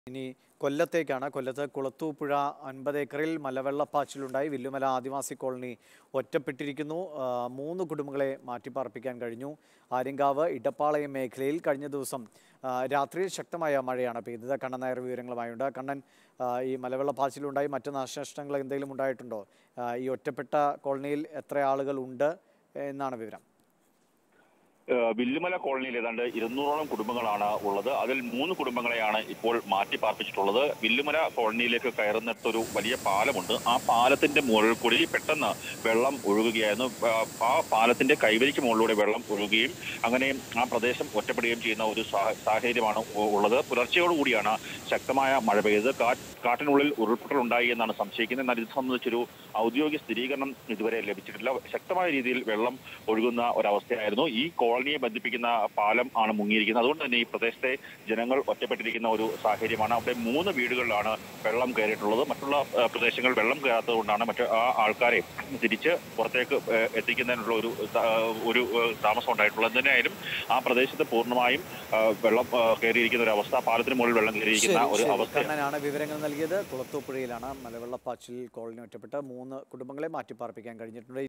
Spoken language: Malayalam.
ഇനി കൊല്ലത്തേക്കാണ് കൊല്ലത്ത് കുളത്തൂപ്പുഴ അൻപത് ഏക്കറിൽ മലവെള്ളപ്പാച്ചിലുണ്ടായി വില്ലുമല ആദിവാസി കോളനി ഒറ്റപ്പെട്ടിരിക്കുന്നു ആ, മൂന്ന് കുടുംബങ്ങളെ മാറ്റിപ്പാർപ്പിക്കാൻ കഴിഞ്ഞു ആര്യങ്കാവ് ഇടപ്പാളയം മേഖലയിൽ കഴിഞ്ഞ ദിവസം ആ, രാത്രിയിൽ ശക്തമായ മഴയാണ് പെയ്തത് കണ്ണൻ നായർ വിവരങ്ങളുമായുണ്ട് കണ്ണൻ ആ, ഈ മലവെള്ളപ്പാച്ചിലുണ്ടായി മറ്റ് നാശനഷ്ടങ്ങൾ എന്തെങ്കിലും ഉണ്ടായിട്ടുണ്ടോ ആ, ഈ ഒറ്റപ്പെട്ട കോളനിയിൽ എത്ര ആളുകൾ ഉണ്ട് എന്നാണ് വിവരം ഏഹ് വില്ലുമല കോളനിയിൽ ഏതാണ്ട് ഇരുന്നൂറോളം കുടുംബങ്ങളാണ് ഉള്ളത് അതിൽ മൂന്ന് കുടുംബങ്ങളെയാണ് ഇപ്പോൾ മാറ്റി പാർപ്പിച്ചിട്ടുള്ളത് വില്ലുമല കോളനിയിലേക്ക് കയറുന്നിടത്തൊരു വലിയ പാലമുണ്ട് ആ പാലത്തിന്റെ മുകളിൽ കൂടി പെട്ടെന്ന് വെള്ളം ഒഴുകുകയായിരുന്നു ആ- ആ പാലത്തിന്റെ കൈവരിക്ക് മുകളിലൂടെ വെള്ളം ഒഴുകുകയും അങ്ങനെ ആ പ്രദേശം ഒറ്റപ്പെടുകയും ചെയ്യുന്ന ഒരു സാഹ- സാഹചര്യമാണ് ഉ- ഉള്ളത് പുലർച്ചയോടുകൂടിയാണ് ശക്തമായ മഴ പെയ്തത് കാറ്റ് കാട്ടിനുള്ളിൽ ഉരുൾപൊട്ടൽ ഉണ്ടായി എന്നാണ് സംശയിക്കുന്നത് എന്നാൽ ഇത് സംബന്ധിച്ചൊരു ഔദ്യോഗിക സ്ഥിരീകരണം ഇതുവരെ ലഭിച്ചിട്ടില്ല ശക്തമായ രീതിയിൽ വെള്ളം ഒഴുകുന്ന ഒരവസ്ഥയായിരുന്നു ഈ കോളനിയെ ബന്ധിപ്പിക്കുന്ന പാലം ആണ് മുങ്ങിയിരിക്കുന്നത് അതുകൊണ്ട് തന്നെ ഈ പ്രദേശത്തെ ജനങ്ങൾ ഒറ്റപ്പെട്ടിരിക്കുന്ന ഒരു സാഹചര്യമാണ് അവിടെ മൂന്ന് വീടുകളിലാണ് വെള്ളം കയറിയിട്ടുള്ളത് മറ്റുള്ള ഏഹ്, പ്രദേശങ്ങൾ വെള്ളം കയറാത്തത് കൊണ്ടാണ് മറ്റു ആ ആൾക്കാരെ തിരിച്ച് പുറത്തേക്ക് ഏഹ്, എത്തിക്കുന്നതിനുള്ള ഒരു ത- ഒരു ഏഹ്, താമസം ഉണ്ടായിട്ടുള്ളത് എന്തിനായാലും ആ പ്രദേശത്ത് പൂർണ്ണമായും ഏഹ്, വെള്ളം ഏഹ്, കയറിയിരിക്കുന്ന ഒരു അവസ്ഥ പാലത്തിന് മുകളിൽ വെള്ളം കയറിയിരിക്കുന്ന ശരി, ഒരു ശരി. അവസ്ഥ കണ്ണനാണ് വിവരങ്ങൾ നൽകിയത് കുളത്തൂപ്പുഴയിലാണ് മലവെള്ളപ്പാച്ചിൽ കോളനി ഒറ്റപ്പെട്ട് മൂന്ന് കുടുംബങ്ങളെ മാറ്റിപ്പാർപ്പിക്കാൻ കഴിഞ്ഞിട്ടുണ്ട്